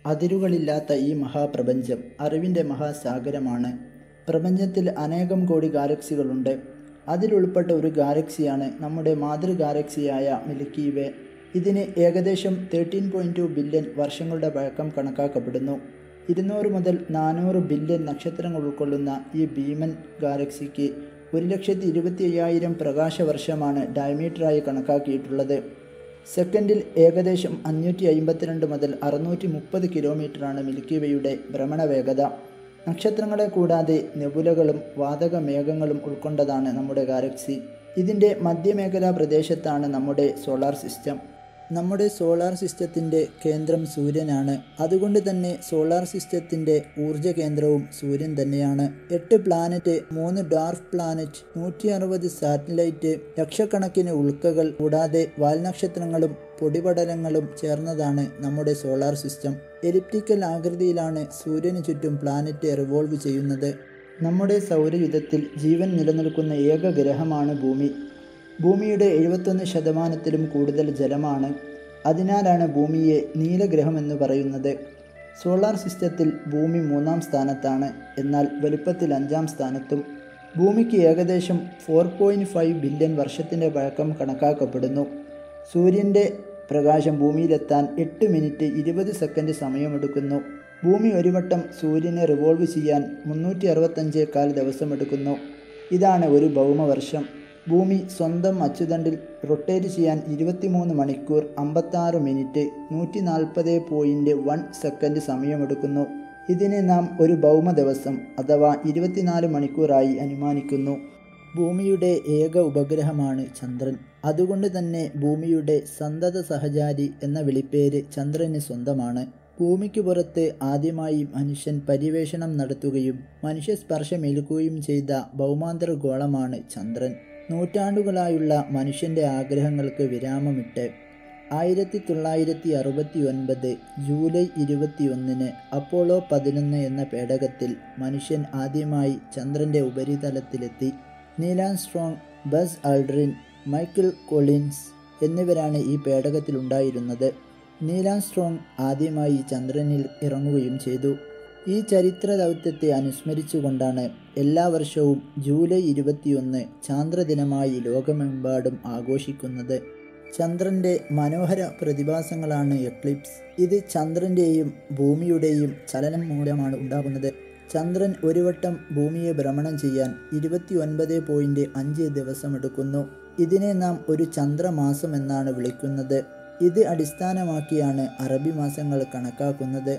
അതിരുകളില്ലാത്ത ഈ മഹാപ്രപഞ്ചം അറിവിൻ്റെ മഹാസാഗരമാണ് പ്രപഞ്ചത്തിൽ അനേകം കോടി ഗാലക്സികളുണ്ട് അതിലുൾപ്പെട്ട ഒരു ഗാലക്സിയാണ് നമ്മുടെ മാതൃ ഗാലക്സിയായ മിൽക്കി വേ ഇതിന് ഏകദേശം തേർട്ടീൻ പോയിൻറ്റ് ടു ബില്യൺ വർഷങ്ങളുടെ പഴക്കം കണക്കാക്കപ്പെടുന്നു ഇരുന്നൂറ് മുതൽ നാനൂറ് ബില്യൺ നക്ഷത്രങ്ങൾ ഉൾക്കൊള്ളുന്ന ഈ ഭീമൻ ഗാലക്സിക്ക് ഒരു ലക്ഷത്തി ഇരുപത്തി അയ്യായിരം പ്രകാശവർഷമാണ് ഡയമീറ്ററായി കണക്കാക്കിയിട്ടുള്ളത് സെക്കൻഡിൽ ഏകദേശം അഞ്ഞൂറ്റി അമ്പത്തിരണ്ട് മുതൽ അറുന്നൂറ്റി മുപ്പത് കിലോമീറ്ററാണ് മിൽക്കി വേയുടെ ഭ്രമണവേഗത നക്ഷത്രങ്ങളെ കൂടാതെ നെബുലകളും വാതക മേഘങ്ങളും ഉൾക്കൊണ്ടതാണ് നമ്മുടെ ഗാലക്സി ഇതിൻ്റെ മധ്യമേഖലാ പ്രദേശത്താണ് നമ്മുടെ സോളാർ സിസ്റ്റം നമ്മുടെ സോളാർ സിസ്റ്റത്തിൻ്റെ കേന്ദ്രം സൂര്യനാണ് അതുകൊണ്ട് തന്നെ സോളാർ സിസ്റ്റത്തിൻ്റെ ഊർജ്ജ കേന്ദ്രവും സൂര്യൻ തന്നെയാണ് എട്ട് പ്ലാനറ്റ് മൂന്ന് ഡാർക്ക് പ്ലാനറ്റ് നൂറ്റി അറുപത് സാറ്റലൈറ്റ് ലക്ഷക്കണക്കിന് ഉൽക്കകൾ കൂടാതെ വാൽനക്ഷത്രങ്ങളും പൊടിപടലങ്ങളും ചേർന്നതാണ് നമ്മുടെ സോളാർ സിസ്റ്റം എലിപ്റ്റിക്കൽ ആകൃതിയിലാണ് സൂര്യന് ചുറ്റും പ്ലാനറ്റ് റിവോൾവ് ചെയ്യുന്നത് നമ്മുടെ സൗരയുധത്തിൽ ജീവൻ നിലനിൽക്കുന്ന ഏക ഗ്രഹമാണ് ഭൂമി ഭൂമിയുടെ എഴുപത്തൊന്ന് ശതമാനത്തിലും കൂടുതൽ ജലമാണ് അതിനാലാണ് ഭൂമിയെ നീലഗ്രഹം എന്ന് പറയുന്നത് സോളാർ സിസ്റ്റത്തിൽ ഭൂമി മൂന്നാം സ്ഥാനത്താണ് എന്നാൽ വലുപ്പത്തിൽ അഞ്ചാം സ്ഥാനത്തും ഭൂമിക്ക് ഏകദേശം ഫോർ പോയിൻറ്റ് ഫൈവ് ബില്യൺ വർഷത്തിൻ്റെ പഴക്കം കണക്കാക്കപ്പെടുന്നു സൂര്യൻ്റെ പ്രകാശം ഭൂമിയിലെത്താൻ എട്ട് മിനിറ്റ് ഇരുപത് സെക്കൻഡ് സമയമെടുക്കുന്നു ഭൂമി ഒരു വട്ടം സൂര്യനെ റിവോൾവ് ചെയ്യാൻ മുന്നൂറ്റി അറുപത്തഞ്ചേക്കാൽ ദിവസമെടുക്കുന്നു ഇതാണ് ഒരു ഭൗമവർഷം ഭൂമി സ്വന്തം അച്ചുതണ്ടിൽ റൊട്ടേറ്റ് ചെയ്യാൻ ഇരുപത്തിമൂന്ന് മണിക്കൂർ അമ്പത്താറ് മിനിറ്റ് നൂറ്റി നാൽപ്പത് പോയിൻറ്റ് വൺ സെക്കൻഡ് സമയമെടുക്കുന്നു ഇതിനെ നാം ഒരു ഭൗമ ദിവസം അഥവാ ഇരുപത്തിനാല് മണിക്കൂറായി അനുമാനിക്കുന്നു ഭൂമിയുടെ ഏക ഉപഗ്രഹമാണ് ചന്ദ്രൻ അതുകൊണ്ട് തന്നെ ഭൂമിയുടെ സന്തത സഹചാരി എന്ന വിളിപ്പേര് ചന്ദ്രന് സ്വന്തമാണ് ഭൂമിക്ക് പുറത്ത് ആദ്യമായി മനുഷ്യൻ പര്യവേഷണം നടത്തുകയും മനുഷ്യസ്പർശമേൽക്കുകയും ചെയ്ത ഭൗമാന്തര ഗോളമാണ് ചന്ദ്രൻ നൂറ്റാണ്ടുകളായുള്ള മനുഷ്യൻ്റെ ആഗ്രഹങ്ങൾക്ക് വിരാമമിട്ട് ആയിരത്തി തൊള്ളായിരത്തി അറുപത്തി ഒൻപത് ജൂലൈ ഇരുപത്തിയൊന്നിന് അപ്പോളോ പതിനൊന്ന് എന്ന പേടകത്തിൽ മനുഷ്യൻ ആദ്യമായി ചന്ദ്രൻ്റെ ഉപരിതലത്തിലെത്തി Neil Armstrong Buzz Aldrin Michael Collins എന്നിവരാണ് ഈ പേടകത്തിലുണ്ടായിരുന്നത് നീലാൻസ്ട്രോങ് ആദ്യമായി ചന്ദ്രനിൽ ഇറങ്ങുകയും ചെയ്തു ഈ ചരിത്ര ദൗത്യത്തെ അനുസ്മരിച്ചുകൊണ്ടാണ് എല്ലാ വർഷവും ജൂലൈ ഇരുപത്തിയൊന്ന് ചാന്ദ്രദിനമായി ലോകമെമ്പാടും ആഘോഷിക്കുന്നത് ചന്ദ്രൻ്റെ മനോഹര പ്രതിഭാസങ്ങളാണ് എക്ലിപ്സ് ഇത് ചന്ദ്രൻ്റെയും ഭൂമിയുടെയും ചലനം മൂലമാണ് ഉണ്ടാകുന്നത് ചന്ദ്രൻ ഒരു വട്ടം ഭൂമിയെ ഭ്രമണം ചെയ്യാൻ ഇരുപത്തി ഒൻപത് പോയിൻറ്റ് അഞ്ച് ദിവസമെടുക്കുന്നു ഇതിനെ നാം ഒരു ചന്ദ്രമാസം എന്നാണ് വിളിക്കുന്നത് ഇത് അടിസ്ഥാനമാക്കിയാണ് അറബി മാസങ്ങൾ കണക്കാക്കുന്നത്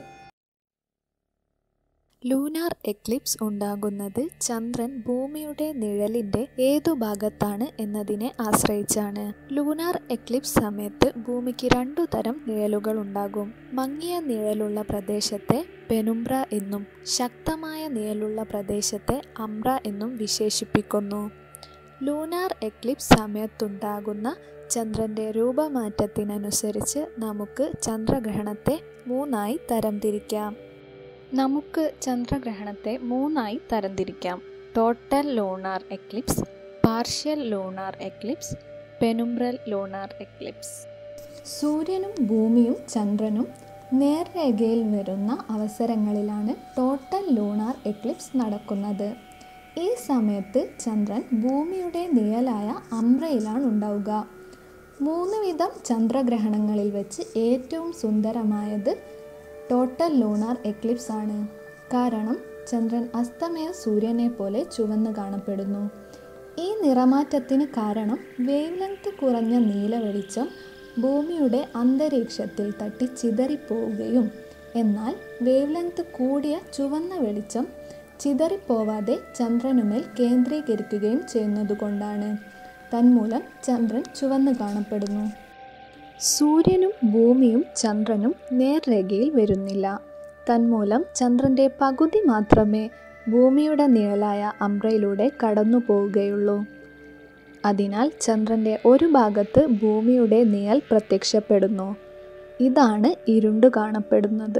ലൂനാർ എക്ലിപ്സ് ഉണ്ടാകുന്നത് ചന്ദ്രൻ ഭൂമിയുടെ നിഴലിന്റെ ഏതു ഭാഗത്താണ് എന്നതിനെ ആശ്രയിച്ചാണ് ലൂനാർ എക്ലിപ്സ് സമയത്ത് ഭൂമിക്ക് രണ്ടു തരം നിഴലുകൾ ഉണ്ടാകും മങ്ങിയ നിഴലുള്ള പ്രദേശത്തെ പെനുംബ്ര എന്നും ശക്തമായ നിഴലുള്ള പ്രദേശത്തെ അംബ്ര എന്നും വിശേഷിപ്പിക്കുന്നു ലൂനാർ എക്ലിപ്സ് സമയത്തുണ്ടാകുന്ന ചന്ദ്രന്റെ രൂപമാറ്റത്തിനനുസരിച്ച് നമുക്ക് ചന്ദ്രഗ്രഹണത്തെ മൂന്നായി തരംതിരിക്കാം നമുക്ക് ചന്ദ്രഗ്രഹണത്തെ മൂന്നായി തരംതിരിക്കാം total lunar eclipse partial lunar eclipse penumbral lunar eclipse സൂര്യനും ഭൂമിയും ചന്ദ്രനും നേർരേഖയിൽ വരുന്ന അവസരങ്ങളിലാണ് ടോട്ടൽ ലൂണാർ എക്ലിപ്സ് നടക്കുന്നത് ഈ സമയത്ത് ചന്ദ്രൻ ഭൂമിയുടെ നിഴലായ അംബ്രയിലാണ് ഉണ്ടാവുക മൂന്ന് വിധം ചന്ദ്രഗ്രഹണങ്ങളിൽ വെച്ച് ഏറ്റവും സുന്ദരമായത് ടോട്ടൽ ലൂണാർ എക്ലിപ്സ് ആണ് കാരണം ചന്ദ്രൻ അസ്തമയ സൂര്യനെ പോലെ ചുവന്ന് കാണപ്പെടുന്നു ഈ നിറമാറ്റത്തിന് കാരണം വേവ് ലെങ്ത് കുറഞ്ഞ നീല വെളിച്ചം ഭൂമിയുടെ അന്തരീക്ഷത്തിൽ തട്ടി ചിതറിപ്പോവുകയും എന്നാൽ വേവ് ലെങ്ത് കൂടിയ ചുവന്ന വെളിച്ചം ചിതറിപ്പോവാതെ ചന്ദ്രനുമേൽ കേന്ദ്രീകരിക്കുകയും ചെയ്യുന്നതുകൊണ്ടാണ് തന്മൂലം ചന്ദ്രൻ ചുവന്ന് കാണപ്പെടുന്നു സൂര്യനും ഭൂമിയും ചന്ദ്രനും നേർരേഖയിൽ വരുന്നില്ല തന്മൂലം ചന്ദ്രന്റെ പകുതി മാത്രമേ ഭൂമിയുടെ നിഴലായ അംബ്രയിലൂടെ കടന്നു പോവുകയുള്ളൂ അതിനാൽ ചന്ദ്രന്റെ ഒരു ഭാഗത്ത് ഭൂമിയുടെ നിഴൽ പ്രത്യക്ഷപ്പെടുന്നു ഇതാണ് ഇരുണ്ടു കാണപ്പെടുന്നത്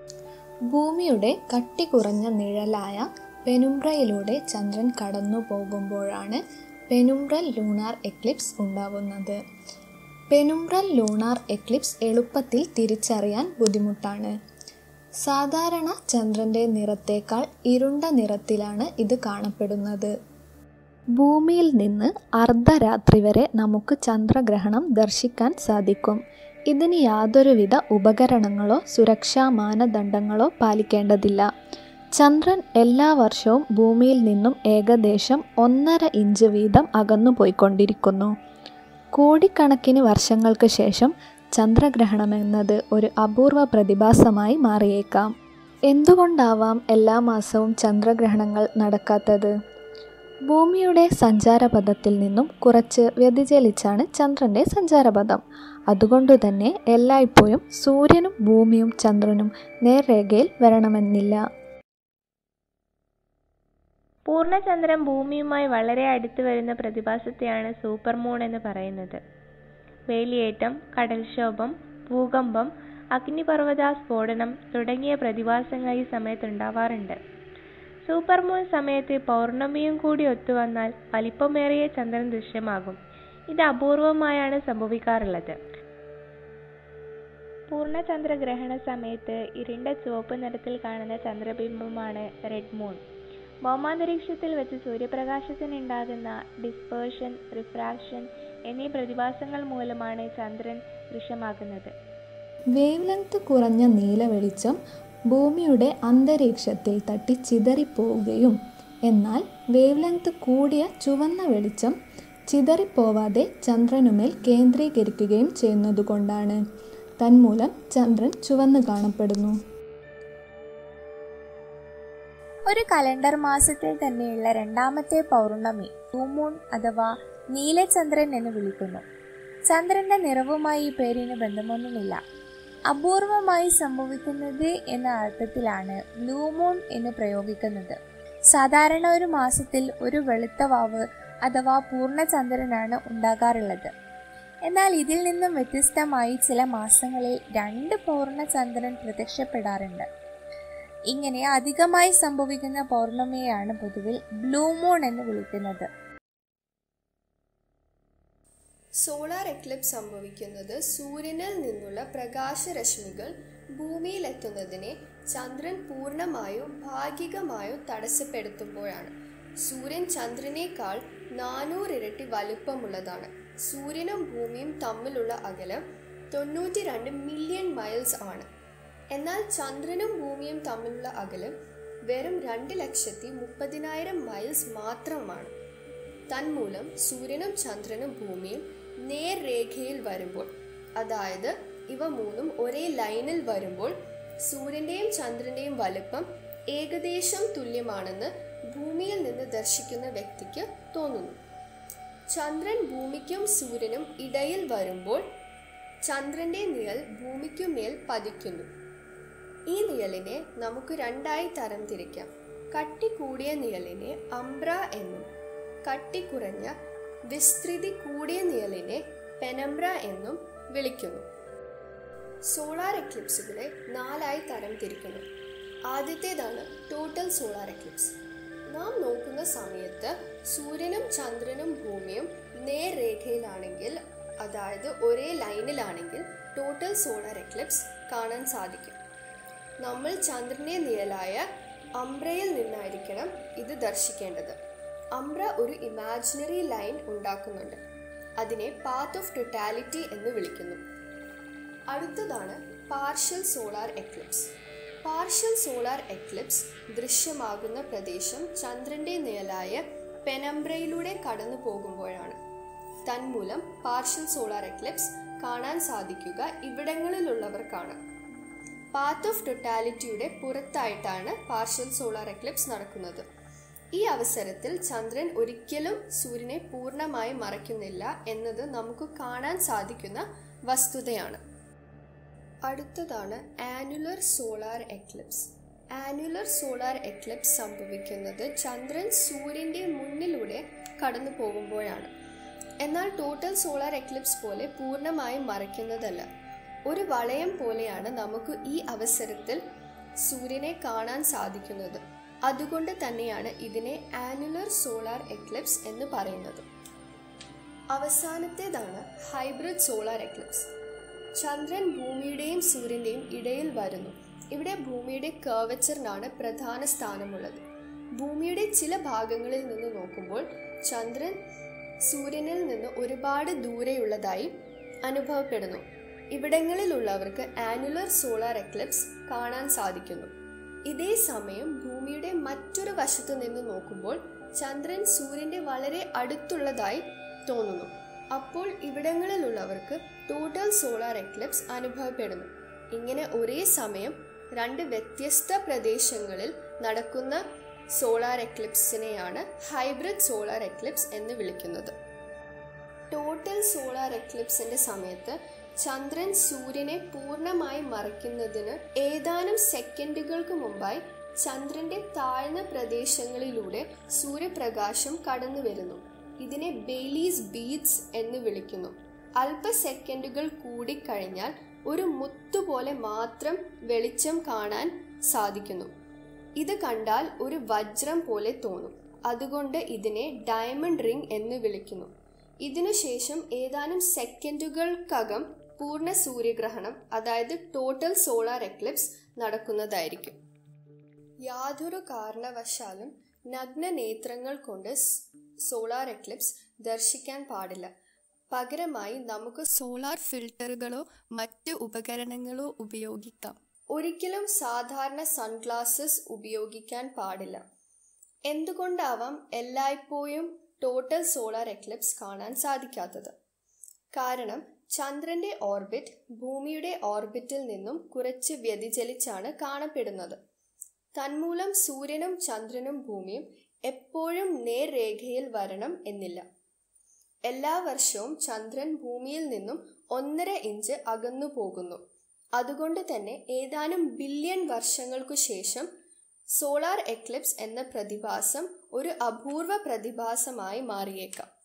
ഭൂമിയുടെ കട്ടി കുറഞ്ഞ നിഴലായ പെനുംബ്രയിലൂടെ ചന്ദ്രൻ കടന്നു പോകുമ്പോഴാണ് പെനുംബ്രൽ ലൂണാർ എക്ലിപ്സ് ഉണ്ടാവുന്നത് പെനുംബ്രൽ ലൂണാർ എക്ലിപ്സ് എളുപ്പത്തിൽ തിരിച്ചറിയാൻ ബുദ്ധിമുട്ടാണ് സാധാരണ ചന്ദ്രൻ്റെ നിറത്തേക്കാൾ ഇരുണ്ട നിറത്തിലാണ് ഇത് കാണപ്പെടുന്നത് ഭൂമിയിൽ നിന്ന് അർദ്ധരാത്രി വരെ നമുക്ക് ചന്ദ്രഗ്രഹണം ദർശിക്കാൻ സാധിക്കും ഇതിന് യാതൊരുവിധ ഉപകരണങ്ങളോ സുരക്ഷാ മാനദണ്ഡങ്ങളോ പാലിക്കേണ്ടതില്ല ചന്ദ്രൻ എല്ലാ വർഷവും ഭൂമിയിൽ നിന്നും ഏകദേശം ഒന്നര ഇഞ്ച് വീതം അകന്നു പോയിക്കൊണ്ടിരിക്കുന്നു കോടിക്കണക്കിന് വർഷങ്ങൾക്ക് ശേഷം ചന്ദ്രഗ്രഹണമെന്നത് ഒരു അപൂർവ പ്രതിഭാസമായി മാറിയേക്കാം എന്തുകൊണ്ടാവാം എല്ലാ മാസവും ചന്ദ്രഗ്രഹണങ്ങൾ നടക്കാത്തത് ഭൂമിയുടെ സഞ്ചാരപഥത്തിൽ നിന്നും കുറച്ച് വ്യതിചലിച്ചാണ് ചന്ദ്രൻ്റെ സഞ്ചാരപഥം അതുകൊണ്ടുതന്നെ എല്ലായ്പ്പോഴും സൂര്യനും ഭൂമിയും ചന്ദ്രനും നേർരേഖയിൽ വരണമെന്നില്ല പൂർണ്ണചന്ദ്രൻ ഭൂമിയുമായി വളരെ അടുത്ത് വരുന്ന പ്രതിഭാസത്തെയാണ് സൂപ്പർമൂൺ എന്ന് പറയുന്നത് വേലിയേറ്റം കടൽക്ഷോഭം ഭൂകമ്പം അഗ്നിപർവ്വത സ്ഫോടനം തുടങ്ങിയ പ്രതിഭാസങ്ങൾ ഈ സമയത്തുണ്ടാവാറുണ്ട് സൂപ്പർമൂൺ സമയത്ത് പൗർണമിയും കൂടി ഒത്തുവന്നാൽ വലിപ്പമേറിയ ചന്ദ്രൻ ദൃശ്യമാകും ഇത് അപൂർവമായാണ് സംഭവിക്കാറുള്ളത് പൂർണ്ണചന്ദ്രഗ്രഹണ സമയത്ത് ഇരുണ്ട ചുവപ്പ് നിറത്തിൽ കാണുന്ന ചന്ദ്രബിംബമാണ് റെഡ് മൂൺ ഭൗമാന്തരീക്ഷത്തിൽ വെച്ച് സൂര്യപ്രകാശത്തിനുണ്ടാകുന്ന ഡിസ്പേർഷൻ റിഫ്രാക്ഷൻ എന്നീ പ്രതിഭാസങ്ങൾ മൂലമാണ് ചന്ദ്രൻ ദൃശ്യമാകുന്നത് വേവ് ലെങ്ത് കുറഞ്ഞ നീല വെളിച്ചം ഭൂമിയുടെ അന്തരീക്ഷത്തിൽ തട്ടി ചിതറിപ്പോവുകയും എന്നാൽ വേവ് ലെങ്ത് കൂടിയ ചുവന്ന വെളിച്ചം ചിതറിപ്പോവാതെ ചന്ദ്രനുമേൽ കേന്ദ്രീകരിക്കുകയും ചെയ്യുന്നതുകൊണ്ടാണ് തന്മൂലം ചന്ദ്രൻ ചുവന്ന് കാണപ്പെടുന്നു ഒരു കലണ്ടർ മാസത്തിൽ തന്നെയുള്ള രണ്ടാമത്തെ പൗർണമി മൂൺ അഥവാ നീലചന്ദ്രൻ എന്ന് വിളിക്കുന്നു ചന്ദ്രന്റെ നിറവുമായി ഈ പേരിന് ബന്ധമൊന്നുമില്ല അപൂർവമായി സംഭവിക്കുന്നത് എന്ന അർത്ഥത്തിലാണ് ബ്ലൂ മൂൺ എന്ന് പ്രയോഗിക്കുന്നത് സാധാരണ ഒരു മാസത്തിൽ ഒരു വെളുത്ത വാവ് അഥവാ പൂർണ്ണചന്ദ്രനാണ് ഉണ്ടാകാറുള്ളത് എന്നാൽ ഇതിൽ നിന്നും വ്യത്യസ്തമായി ചില മാസങ്ങളിൽ രണ്ട് പൂർണ്ണചന്ദ്രൻ പ്രത്യക്ഷപ്പെടാറുണ്ട് ഇങ്ങനെ അധികമായി സംഭവിക്കുന്ന പൗർണമിയെയാണ് പൊതുവിൽ ബ്ലൂ മൂൺ എന്ന് വിളിക്കുന്നത് സോളാർ എക്ലിപ്സ് സംഭവിക്കുന്നത് സൂര്യനിൽ നിന്നുള്ള പ്രകാശരശ്മികൾ ഭൂമിയിലെത്തുന്നതിനെ ചന്ദ്രൻ പൂർണ്ണമായോ ഭാഗികമായോ തടസ്സപ്പെടുത്തുമ്പോഴാണ് സൂര്യൻ ചന്ദ്രനേക്കാൾ നാനൂറിരട്ടി വലുപ്പമുള്ളതാണ് സൂര്യനും ഭൂമിയും തമ്മിലുള്ള അകലം തൊണ്ണൂറ്റി രണ്ട് മില്യൺ മൈൽസ് ആണ് എന്നാൽ ചന്ദ്രനും ഭൂമിയും തമ്മിലുള്ള അകലം വെറും രണ്ട് ലക്ഷത്തി മുപ്പതിനായിരം മൈൽസ് മാത്രമാണ് തന്മൂലം സൂര്യനും ചന്ദ്രനും ഭൂമിയും നേർരേഖയിൽ വരുമ്പോൾ അതായത് ഇവ മൂന്നും ഒരേ ലൈനിൽ വരുമ്പോൾ സൂര്യന്റെയും ചന്ദ്രന്റെയും വലുപ്പം ഏകദേശം തുല്യമാണെന്ന് ഭൂമിയിൽ നിന്ന് ദർശിക്കുന്ന വ്യക്തിക്ക് തോന്നുന്നു ചന്ദ്രൻ ഭൂമിക്കും സൂര്യനും ഇടയിൽ വരുമ്പോൾ ചന്ദ്രന്റെ നിഴൽ ഭൂമിക്കുമേൽ പതിക്കുന്നു ഈ നിഴലിനെ നമുക്ക് രണ്ടായി തരംതിരിക്കാം കട്ടി കൂടിയ നിഴലിനെ അംബ്ര എന്നും കട്ടി കുറഞ്ഞ വിസ്തൃതി കൂടിയ നിഴലിനെ പെനംബ്ര എന്നും വിളിക്കുന്നു സോളാർ എക്ലിപ്സുകളെ നാലായി തരംതിരിക്കുന്നു ആദ്യത്തേതാണ് ടോട്ടൽ സോളാർ എക്ലിപ്സ് നാം നോക്കുന്ന സമയത്ത് സൂര്യനും ചന്ദ്രനും ഭൂമിയും നേർരേഖയിലാണെങ്കിൽ അതായത് ഒരേ ലൈനിലാണെങ്കിൽ ടോട്ടൽ സോളാർ എക്ലിപ്സ് കാണാൻ സാധിക്കും നമ്മൾ ചന്ദ്രനെ നിഴലായ അംബ്രയിൽ നിന്നായിരിക്കണം ഇത് ദർശിക്കേണ്ടത് അംബ്ര ഒരു ഇമാജിനറി ലൈൻ ഉണ്ടാക്കുന്നുണ്ട് അതിനെ പാത്ത് ഓഫ് ടൊട്ടാലിറ്റി എന്ന് വിളിക്കുന്നു അടുത്തതാണ് partial solar eclipse partial solar eclipse ദൃശ്യമാകുന്ന പ്രദേശം ചന്ദ്രന്റെ നിഴലായ പെനംബ്രയിലൂടെ കടന്നു പോകുമ്പോഴാണ് തന്മൂലം പാർഷ്യൽ സോളാർ എക്ലിപ്സ് കാണാൻ സാധിക്കുക ഇവിടങ്ങളിലുള്ളവർക്കാണ് പാത്ത് ഓഫ് ടൊട്ടാലിറ്റിയുടെ പുറത്തായിട്ടാണ് പാർഷ്യൽ സോളാർ എക്ലിപ്സ് നടക്കുന്നത് ഈ അവസരത്തിൽ ചന്ദ്രൻ ഒരിക്കലും സൂര്യനെ പൂർണ്ണമായി മറയ്ക്കുന്നില്ല എന്നത് നമുക്ക് കാണാൻ സാധിക്കുന്ന വസ്തുതയാണ് അടുത്തതാണ് annular solar eclipse annular solar eclipse സംഭവിക്കുന്നത് ചന്ദ്രൻ സൂര്യന്റെ മുന്നിലൂടെ കടന്നു പോകുമ്പോഴാണ് എന്നാൽ ടോട്ടൽ സോളാർ എക്ലിപ്സ് പോലെ പൂർണ്ണമായും മറയ്ക്കുന്നതല്ല ഒരു വളയം പോലെയാണ് നമുക്ക് ഈ അവസരത്തിൽ സൂര്യനെ കാണാൻ സാധിക്കുന്നത് അതുകൊണ്ട് തന്നെയാണ് ഇതിനെ ആനുലർ സോളാർ എക്ലിപ്സ് എന്ന് പറയുന്നത് അവസാനത്തേതാണ് ഹൈബ്രിഡ് സോളാർ എക്ലിപ്സ് ചന്ദ്രൻ ഭൂമിയുടെയും സൂര്യന്റെയും ഇടയിൽ വരുന്നു ഇവിടെ ഭൂമിയുടെ കേർവച്ചറിനാണ് പ്രധാന സ്ഥാനമുള്ളത് ഭൂമിയുടെ ചില ഭാഗങ്ങളിൽ നിന്ന് നോക്കുമ്പോൾ ചന്ദ്രൻ സൂര്യനിൽ നിന്ന് ഒരുപാട് ദൂരെയുള്ളതായി അനുഭവപ്പെടുന്നു ഇവിടങ്ങളിലുള്ളവർക്ക് ആനുലർ സോളാർ എക്ലിപ്സ് കാണാൻ സാധിക്കുന്നു ഇതേ സമയം ഭൂമിയുടെ മറ്റൊരു വശത്തു നിന്ന് നോക്കുമ്പോൾ ചന്ദ്രൻ സൂര്യന്റെ വളരെ അടുത്തുള്ളതായി തോന്നുന്നു അപ്പോൾ ഇവിടങ്ങളിലുള്ളവർക്ക് ടോട്ടൽ സോളാർ എക്ലിപ്സ് അനുഭവപ്പെടുന്നു ഇങ്ങനെ ഒരേ സമയം രണ്ട് വ്യത്യസ്ത പ്രദേശങ്ങളിൽ നടക്കുന്ന സോളാർ എക്ലിപ്സിനെയാണ് ഹൈബ്രിഡ് സോളാർ എക്ലിപ്സ് എന്ന് വിളിക്കുന്നത് ടോട്ടൽ സോളാർ എക്ലിപ്സിന്റെ സമയത്ത് ചന്ദ്രൻ സൂര്യനെ പൂർണ്ണമായി മറയ്ക്കുന്നതിന് ഏതാനും സെക്കൻഡുകൾക്ക് മുമ്പായി ചന്ദ്രന്റെ താഴ്ന്ന പ്രദേശങ്ങളിലൂടെ സൂര്യപ്രകാശം കടന്നു വരുന്നു ഇതിനെ ബെയ്ലീസ് ബീഡ്സ് എന്ന് വിളിക്കുന്നു അല്പ സെക്കൻഡുകൾ കൂടി കഴിഞ്ഞാൽ ഒരു മുത്തുപോലെ മാത്രം വെളിച്ചം കാണാൻ സാധിക്കുന്നു ഇത് കണ്ടാൽ ഒരു വജ്രം പോലെ തോന്നും അതുകൊണ്ട് ഇതിനെ ഡയമണ്ട് റിംഗ് എന്ന് വിളിക്കുന്നു ഇതിനുശേഷം ഏതാനും സെക്കൻഡുകൾക്കകം പൂർണ്ണ സൂര്യഗ്രഹണം അതായത് ടോട്ടൽ സോളാർ എക്ലിപ്സ് നടക്കുന്നതായിരിക്കും യാതൊരു കാരണവശാലും നഗ്ന നേത്രങ്ങൾ കൊണ്ട് സോളാർ എക്ലിപ്സ് ദർശിക്കാൻ പാടില്ല പകരമായി നമുക്ക് സോളാർ ഫിൽട്ടറുകളോ മറ്റ് ഉപകരണങ്ങളോ ഉപയോഗിക്കാം ഒരിക്കലും സാധാരണ സൺഗ്ലാസസ് ഉപയോഗിക്കാൻ പാടില്ല എന്തുകൊണ്ടാവാം എല്ലായ്പ്പോഴും ടോട്ടൽ സോളാർ എക്ലിപ്സ് കാണാൻ സാധിക്കാത്തത് കാരണം ചന്ദ്രന്റെ ഓർബിറ്റ് ഭൂമിയുടെ ഓർബിറ്റിൽ നിന്നും കുറച്ച് വ്യതിചലിച്ചാണ് കാണപ്പെടുന്നത് തന്മൂലം സൂര്യനും ചന്ദ്രനും ഭൂമിയും എപ്പോഴും നേർരേഖയിൽ വരണം എന്നില്ല എല്ലാ വർഷവും ചന്ദ്രൻ ഭൂമിയിൽ നിന്നും ഒന്നര ഇഞ്ച് അകന്നു പോകുന്നു അതുകൊണ്ട് തന്നെ ഏതാനും ബില്യൺ വർഷങ്ങൾക്കു ശേഷം സോളാർ എക്ലിപ്സ് എന്ന പ്രതിഭാസം ഒരു അപൂർവ പ്രതിഭാസമായി മാറിയേക്കാം